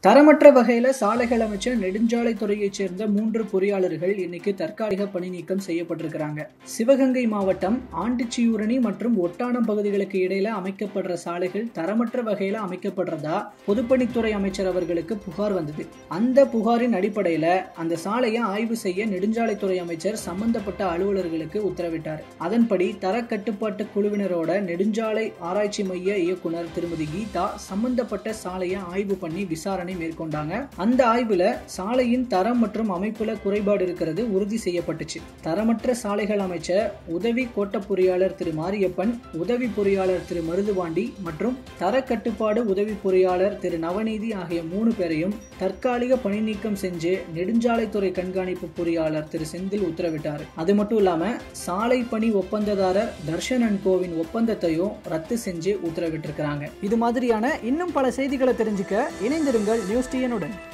தரமற்ற வகையில சாலைகள் அமைச்ச நெடுஞ்சாலைத்துறையைச் சேர்ந்த மூன்று பொறியாளர்கள் இன்னைக்கு தற்காலிக பணி நீக்கம் செய்யப்பட்டிருக்கிறாங்க சிவகங்கை மாவட்டம் ஆண்டிச்சியூரணி மற்றும் ஒட்டானம் பகுதிகளுக்கு இடையில அமைக்கப்படுற சாலைகள் தரமற்ற வகையில அமைக்கப்படுறதா பொதுப்பணித்துறை அமைச்சர் அவர்களுக்கு புகார் வந்தது அந்த புகாரின் அடிப்படையில அந்த சாலையை ஆய்வு செய்ய நெடுஞ்சாலைத்துறை அமைச்சர் சம்பந்தப்பட்ட அலுவலர்களுக்கு உத்தரவிட்டார் அதன்படி தர கட்டுப்பாட்டு குழுவினரோட நெடுஞ்சாலை ஆராய்ச்சி மைய இயக்குனர் திருமதி கீதா சம்பந்தப்பட்ட சாலையை ஆய்வு பண்ணி விசாரணை மேற்கொண்டாங்க அந்த ஆய்வுல சாலையின் தரம் மற்றும் அமைப்புல குறைபாடு இருக்கிறது உறுதி செய்யப்பட்டுச்சு தரமற்ற சாலைகள் அமைச்ச உதவி கோட்ட பொறியாளர் திரு மாரியப்பன் உதவி பொறியாளர் திரு மருதுவாண்டி மற்றும் தர கட்டுப்பாடு உதவி பொறியாளர் திரு நவநீதி ஆகிய மூணு பேரையும் தற்காலிக பணி நீக்கம் செஞ்சு நெடுஞ்சாலைத்துறை கண்காணிப்பு பொறியாளர் திரு செந்தில் உத்தரவிட்டார் அது மட்டும் இல்லாம சாலை பணி ஒப்பந்ததாரர் தர்ஷன் அண்ட் கோவின் ஒப்பந்தத்தையும் ரத்து செஞ்சு உத்தரவிட்டிருக்கிறாங்க இது மாதிரியான இன்னும் பல செய்திகளை தெரிஞ்சுக்க இணைந்திருங்கள் நியூஸ் டிஎனுடன்